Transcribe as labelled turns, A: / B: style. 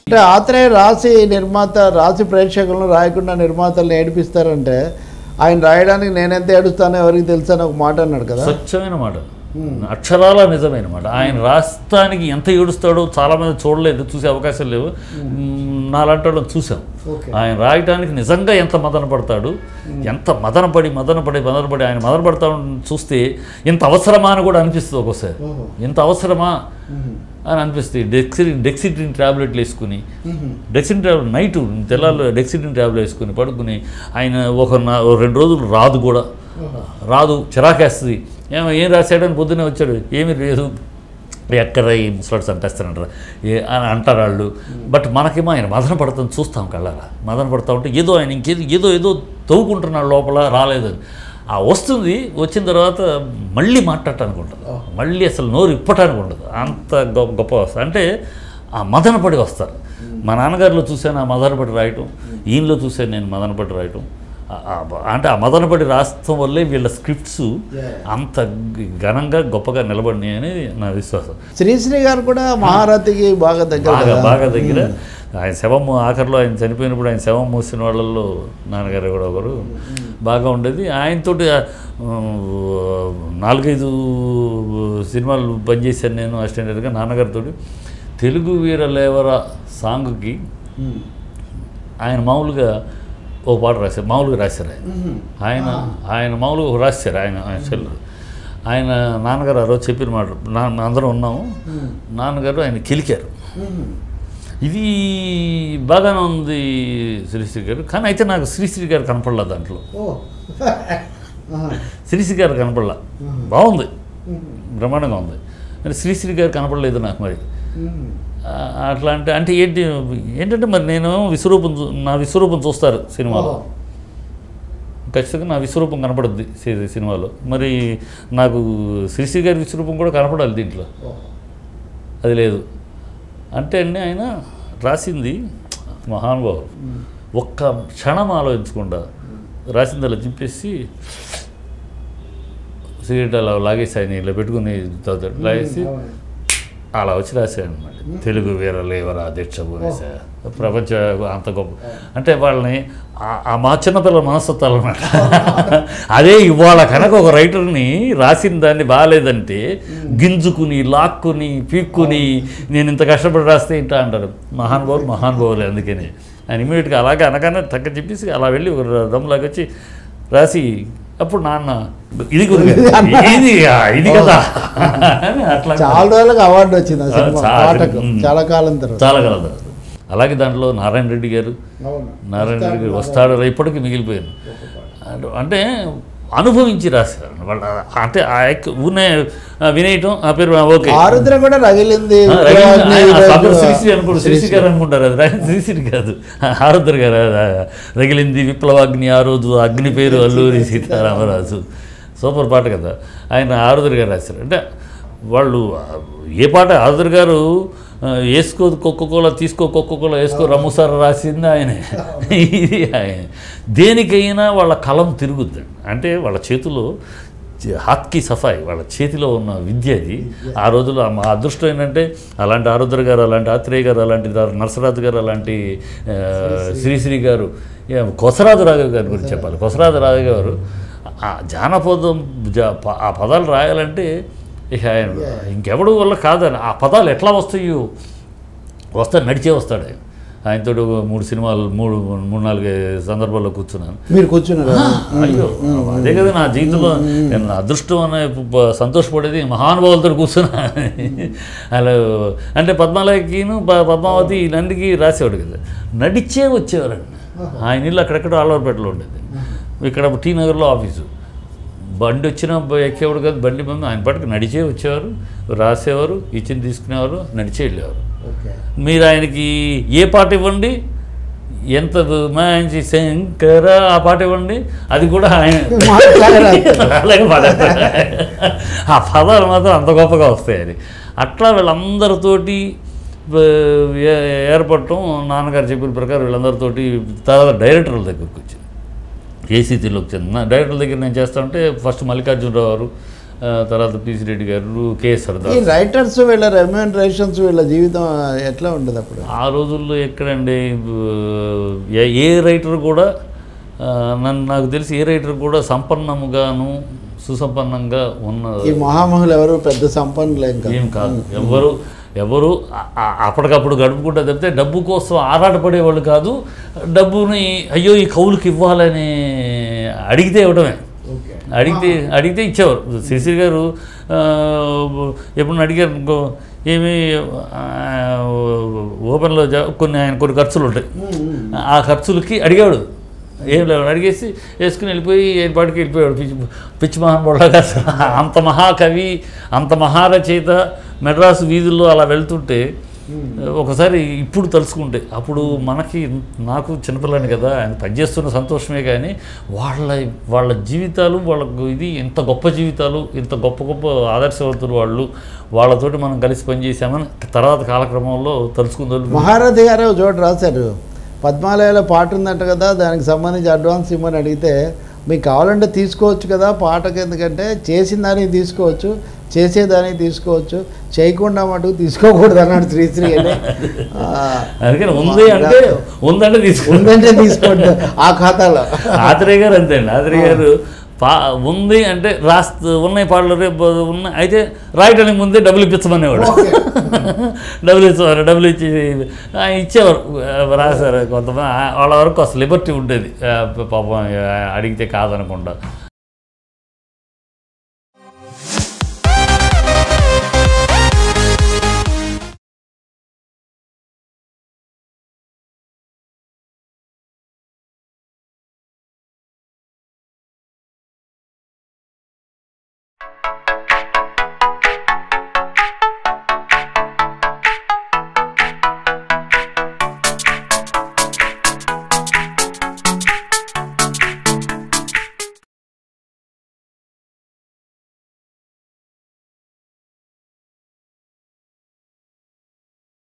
A: అంటే ఆత్రేయ రాసి నిర్మాత రాసి ప్రేక్షకులను రాయకుండా నిర్మాతలను ఏడిపిస్తారంటే ఆయన రాయడానికి నేనెంత ఏడుస్తానో ఎవరికి తెలుసు అని ఒక మాట అన్నాడు కదా
B: స్వచ్ఛమైన మాట అక్షరాల నిజమైన మాట ఆయన రాష్ట్రానికి ఎంత ఏడుస్తాడో చాలా మంది చూడలేదు చూసే అవకాశం లేవు నాలాంటి వాళ్ళని చూసాం
A: ఓకే
B: ఆయన రాయటానికి నిజంగా ఎంత మదన పడతాడు ఎంత మదన పడి మదన పడి మదన పడి ఆయన మదన పడతా చూస్తే ఇంత అవసరమా అని కూడా అనిపిస్తుంది ఒక్కోసారి
A: ఓహో.
B: ఇంత అవసరమా అని అనిపిస్తుంది డెక్సి డెక్సిట్రిన్ ట్యాబ్లెట్లు వేసుకుని డెక్సిన్ ట్యాబ్లెట్ నైట్ తెల్లాళ్ళు డెక్సిట్రిన్ ట్యాబ్లెట్ వేసుకుని పడుకుని ఆయన ఒక నా- ఓ రెండు రోజులు రాదు కూడా రాదు చిరాకేస్తుంది ఏమో ఏం రాశాడని పొద్దున్నే వచ్చాడు ఏమీ లేదు ఎక్కడ ఈ ముసలాడు చంపేస్తారంటారు ఏ అని అంటారు వాళ్ళు బట్ మనకేమో ఆయన మదన పడుతుంది చూస్తాం కళ్ళారా మదన పడుతూ ఉంటే ఏదో ఆయన ఇంకేదో ఏదో ఏదో తవ్వుకుంటున్నాడు లోపల రాలేదని ఆ వస్తుంది వచ్చిన తర్వాత మళ్ళీ మాట్లాడటానికి ఉంటుంది మళ్ళీ అసలు నోరు ఇప్పటానికి ఉండదు అంత గొప్ప గొప్ప వస్తుంది అంటే ఆ మదనపడి వస్తారు మా నాన్నగారిలో చూశాను ఆ మదనపడి రాయటం ఈయనలో చూశాను నేను మదనపడి రాయటం ఆ- ఆ బ- అంటే ఆ మదనపడి రాస్తాం వల్లే వీళ్ళ స్క్రిప్ట్స్ అంత ఘనంగా గొప్పగా నిలబడినాయని నా విశ్వాసం
A: శ్రీశ్రీ గారు కూడా మహారథికి బాగా దగ్గర
B: బాగా
A: కదా.
B: బాగా దగ్గర ఆయన శవం ఆఖరిలో ఆయన చనిపోయినప్పుడు ఆయన శవం మూసిన వాళ్ళల్లో నాన్నగారు కూడా ఒకరు బాగా ఉండేది ఆయనతోటి ఆ, నాలుగైదు సినిమాలు పనిచేశాను నేను అసిస్టెంట్గా నాన్నగారితో తెలుగు వీర లేవర సాంగ్కి
A: ఉమ్.
B: ఆయన మామూలుగా ఓ పాట రాశారు మామూలుగా రాశారు ఆయన ఆయన ఆయన మామూలుగా రాశారు ఆయన ఆయన చెల్లు ఆయన నాన్నగారు ఆ రోజు చెప్పిన మాట నాన్న అందరం ఉన్నాము నాన్నగారు ఆయన కిలికారు
A: ఉమ్.
B: ఇది బాగానే ఉంది శ్రీశ్రీ గారు కానీ అయితే నాకు శ్రీశ్రీ గారు కనపడలా దాంట్లో
A: ఓ ఆహా.
B: శ్రీశ్రీ గారు కనపడలా బాగుంది బ్రహ్మాండంగా ఉంది మరి శ్రీశ్రీ గారు కనపడలేదు నాకు మరి
A: ఉమ్.
B: ఆ, అట్లా అంటే అంటే ఏంటి ఏంటంటే మరి నేను విశ్వరూపం చూ- నా విశ్వరూపం చూస్తారు సినిమాలో
A: ఓహో.
B: ఖచ్చితంగా నా విశ్వరూపం కనపడుద్ది సి- సినిమాలో మరి నాకు శ్రీశ్రీ గారి విశ్వరూపం కూడా కనపడాలి దీంట్లో
A: ఓహో.
B: అది లేదు అంటే అండి ఆయన రాసింది మహానుభావులు ఒక్క క్షణం ఆలోచించకుండా రాసింది అలా చింపేసి సిగరెట్ అలా లాగేసి ఆయన ఇలా పెట్టుకుని తాగుతాడు లాగేసి
A: అవును.
B: అలా వచ్చి రాశాడు అనమాట తెలుగు వీర లేవరా దీక్ష భూమిశ ప్రపంచ అంత గొప్ప అంటే వాళ్ళని ఆ- ఆ మా చిన్నపిల్లల మనస్తత్వాలు అనమాట అదే ఇవాళ కనుక ఒక రైటర్ని రాసిన దాన్ని బాగాలేదంటే గింజుకుని లాక్కుని పీక్కుని నేను ఇంత కష్టపడి రాస్తే ఇంట అంటారు మహానుభావులు మహానుభావులే అందుకని ఆయన ఇమీడియట్గా అలాగే అనగానే తగ్గ చెప్పేసి అలా వెళ్ళి ఒక దమ్ములాగా వచ్చి రాసి అప్పుడు నాన్న ఇది గురుగారు, ఇది ఇది కదా అని అట్లా
A: చాలా రోజులకు అవార్డు వచ్చింది ఆ సినిమా
B: చాలా-
A: పాటకు
B: ఉమ్.
A: చాలా కాలం తర్వాత
B: చాలా కలదు అలాగే దాంట్లో నారాయణ రెడ్డి గారు
A: అవును
B: నారాయణ రెడ్డి గారు వస్తాడు రా ఇప్పటికీ మిగిలిపోయారు అంటే- అంటే అనుభవించి రాశారు వాళ్ళ అంటే ఆ యొక్క ఊనే వినేయటం ఆ పేరు ఆ, ఓకే
A: ఆరుద్ర కూడా రగిలింది
B: ఆ, రవి-
A: విప్లవాగ్ని
B: ఆయన
A: ఈరోజు
B: పాపం శ్రీశ్రీ అనుకోడు శ్రీశ్రీ గారు అనుకుంటారు అది రా- శ్రీశ్రీ కాదు ఆరుద్ర గారు ఆ, రగిలింది విప్లవాగ్ని ఆ రోజు అగ్ని పేరు అల్లూరి సీతారామరాజు సూపర్ పాట కదా ఆయన ఆరుద్ర గారు రాశారు అంటే వాళ్ళు ఆ, ఏ పాట ఆరుద్ర గారు ఆ, వేసుకో కోకోకోలా తీసుకో కోకోకోలా వేసుకో రమ్ముసార రాసింది ఆయనే ఇది ఆయన దేనికైనా వాళ్ళ కలం తిరుగుద్దండి అంటే వాళ్ళ చేతిలో చే- హాత్కి సఫాయి వాళ్ళ చేతిలో ఉన్న విద్య అది ఆ రోజుల్లో మా అదృష్టం ఏంటంటే అలాంటి ఆరుద్ర గారు అలాంటి ఆత్రేయ గారు అలాంటి దా- నరసరాజు గారు అలాంటి ఆ, శ్రీశ్రీ గారు ఏ, కొసరాజు రాఘవ్ గారి గురించి చెప్పాలి కొసరాజు రాఘవ్ గారు ఆ జానపదం జా- ప- ఆ పదాలు రాయాలంటే ఇక ఆయన ఇంకెవడు వల్ల కాదని ఆ పదాలు ఎట్లా వస్తాయో వస్తాడు నడిచే వస్తాడు ఆయన ఆయనతో మూడు సినిమాలు మూడు మూడు నాలుగు సందర్భాల్లో కూర్చున్నాను
A: మీరు కూర్చున్నారు
B: అయ్యో అదే కదా నా జీవితంలో నేను నా అదృష్టం అనే ప- సంతోషపడేది మహానుభావులతో కూర్చున్నా అలా అంటే పద్మాలకిను ప- పద్మావతి వీళ్ళందరికీ రాసేవాడు కదా నడిచే వచ్చేవారండి ఆయన ఇల్లు అక్కడెక్కడ ఆలవరపేటలో ఉండేది ఇక్కడ టీ నగర్లో ఆఫీసు బండి వచ్చినా బ- ఎక్కేవాడు కాదు బండి బండి ఆయన పాటికి నడిచే వచ్చేవారు రాసేవారు ఇచ్చింది తీసుకునేవారు నడిచే వెళ్ళేవారు
A: ఓకే
B: మీరు ఆయనకి ఏ పాట ఇవ్వండి ఎంత మంచి శంకర ఆ పాట ఇవ్వండి అది కూడా ఆయన అలాగే పాడేస్తారు. ఆ పదాలు మాత్రం అంత గొప్పగా వస్తాయి అది అట్లా వీళ్ళందరితోటి ఆ, ఏ- ఏర్పడటం నాన్నగారు చెప్పిన ప్రకారం వీళ్ళందరితోటి తర్వాత డైరెక్టర్ల దగ్గరికి వచ్చింది ఏసీటీలోకి చెందిన డైరెక్టర్ దగ్గర నేను చేస్తా ఉంటే ఫస్ట్ మల్లికార్జునరావు గారు ఆ, తర్వాత పిసి రెడ్డి గారు కేఎస్ఆర్
A: ఈ
B: దాస్
A: రైటర్స్ వీళ్ళ రెమ్యూనరేషన్స్ వీళ్ళ జీవితం ఎట్లా ఉండదు అప్పుడు
B: ఆ రోజుల్లో ఎక్కడండి ఏ- ఏ రైటర్ కూడా ఆ, నన్ను నాకు తెలిసి ఏ రైటర్ కూడా సంపన్నముగాను సుసంపన్నంగా ఉన్న
A: ఈ మహామహులు ఎవరు పెద్ద సంపన్నులేం కాదు
B: ఏం కాదు ఎవరు ఎవరు ఆ- ఆ- అప్పటికప్పుడు గడుపుకుంటా తప్పితే డబ్బు కోసం ఆరాటపడేవాళ్ళు కాదు డబ్బుని అయ్యో ఈ కౌలుకి ఇవ్వాలని అడిగితే ఇవ్వడమే అడిగితే అడిగితే ఇచ్చేవారు శశి గారు ఆ, ఎప్పుడు అడిగారు ఇంకో ఏమి ఆ, ఓపెన్లో జా- కొన్ని ఆయన కొన్ని ఖర్చులు ఉంటాయి ఆ ఖర్చులకి అడిగాడు ఏం లేవు అడిగేసి వేసుకుని వెళ్ళిపోయి ఏ పాటికి వెళ్ళిపోయాడు పిచ్చి పిచ్చి మహానుభావులాగా అసలు అంత మహాకవి అంత మహారచయిత మెడ్రాస్ వీధుల్లో అలా వెళ్తుంటే ఒకసారి ఇప్పుడు తలుచుకుంటే అప్పుడు మనకి నాకు చిన్నపిల్లని కదా ఆయన పనిచేస్తున్న సంతోషమే కానీ వాళ్ళ వాళ్ళ జీవితాలు వాళ్ళకు ఇది ఇంత గొప్ప జీవితాలు ఇంత గొప్ప గొప్ప ఆదర్శవంతులు వాళ్ళు వాళ్ళతోటి మనం కలిసి పనిచేసామని తర్వాత కాలక్రమంలో తలుచుకుందాం
A: మహారథి గారు ఒక చోట రాశారు పద్మాలయాలో పాట ఉందంట కదా దానికి సంబంధించి అడ్వాన్స్ ఇమ్మని అడిగితే మీకు కావాలంటే తీసుకోవచ్చు కదా పాటకి ఎందుకంటే చేసిన దానికి తీసుకోవచ్చు చేసేదానికి తీసుకోవచ్చు చేయకుండా మటుకు తీసుకోకూడదు అన్నాడు శ్రీశ్రీ అని ఆ,
B: అందుకని ఉంది అంటే ఉందంటే తీసుకుంది
A: ఉందంటే తీసుకోండి ఆ ఖాతాలో
B: ఆత్రేయ గారు అంతే అండి ఆత్రేయ గారు పా ఉంది అంటే రాస్తూ ఉన్నాయి పాటలు రేపు ఉన్నాయి అయితే రాయటానికి ముందే డబ్బులు ఇప్పించమనేవాడు డబ్బులు ఇచ్చేవారు డబ్బులు ఇచ్చి ఆ, ఇచ్చేవారు ఆ, రాశారు కొంతమంది ఆ, వాళ్ళ వరకు అసలు లిబర్టీ ఉండేది ఆ, పాపం ఆ, అడిగితే కాదనకుండా